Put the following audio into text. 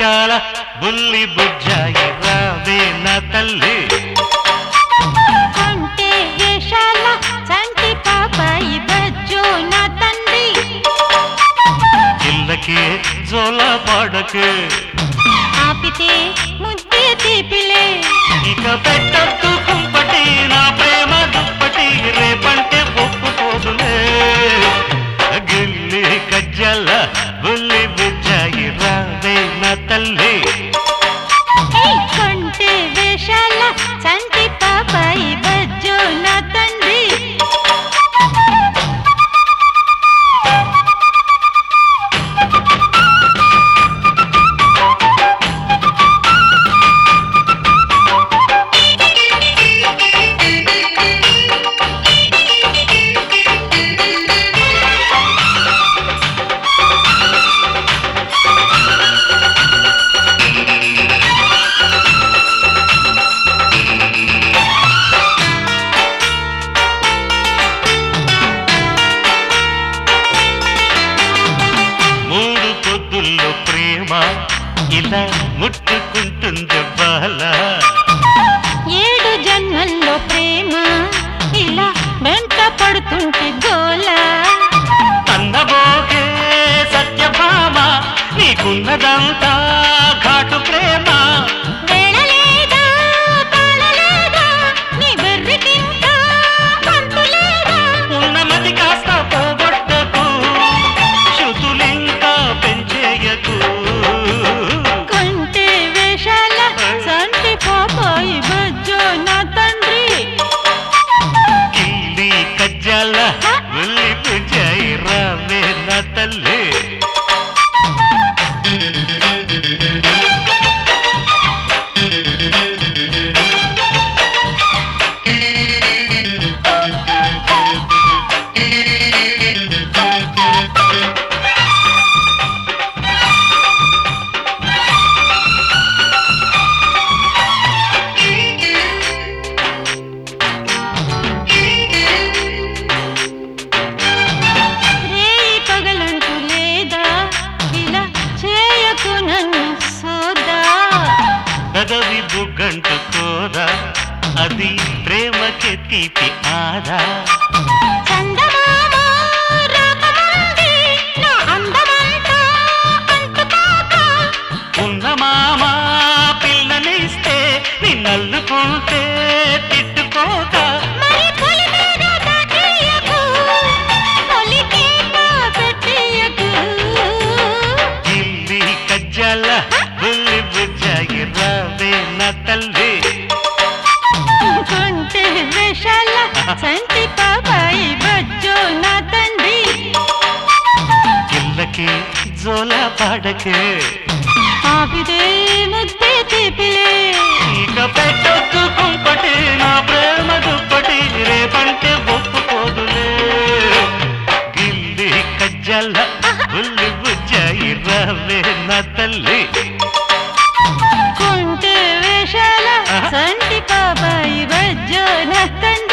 ముత్యాల బుల్లి బుజ్జాయి రావే నా తల్లి కొంటే వేషాల చంటి పాపాయి బజ్జో నా తండ్రి ఇళ్ళకి జోల పాడకు ఆపితే ముద్దే తీపిలే ఇక పెట్టద్దు కుంపటి నా ప్రేమ దుప్పటి రేపంటే ఒప్పుకోదులే గిల్లి కజ్జల బుల్లి బుజ్జాయి రావే నా తల్లి ఏయ్ కొంటే వేషాల చంటి పాపాయి బజ్జో నా తండ్రి మూడు పొద్దుల్లో ప్రేమ ఇలా ముట్టుకుంటుంది బాల ఏడు జన్మల్లో ప్రేమ ఇలా వెంట పడుతుంటే గోలా అన్నబోగే సత్యభామ నీకున్నదంతా ఘాటు ప్రేమ వేళలేదా తాళలేదా నీ బెర్రికింకా పంతులేదా ఉన్నమతి కాస్త పోగొట్టకు శృతులింకా పెంచేయకు కొంటే వేషాల సంటి పాపాయి బజ్జో నా తండ్రి కిల్లి కజ్జాల ఉల్లి పుజాయి రావే నా తల్లి రేయి పగలంటూ లేదా ఇలా చేయకు నన్ను సోదా పెదవి బుగ్గంటు కోరా అది ప్రేమకి తీపి ఆరా చందమామ రాకముందే నా అందమంతా అంటుకోక ఉన్న మామ పిల్లనిస్తే నిన్నల్లుకుంటే తిట్టుకోక మరి పొలి మీద దాటేయకు పొలికేట పెట్టేయకు గిల్లి కజ్జాల బుల్లి బుజ్జాయి రావే నా తల్లి కొంటే వేషాల సంటి పాపాయి బజ్జో నా తండ్రి గిల్లకి జోల పాడకే ఆపిదే ముద్దే తీపిలే ఇక పెట్టొద్దు కుంపటి నా ప్రేమ దుప్పటి రేపంటే ఒప్పుకోదులే గిల్లి కజ్జాల బుల్లి బుజ్జాయి రావే నా తల్లి కొంటే వేషాల సంటి పాపాయి బజ్జో నా తండ్రి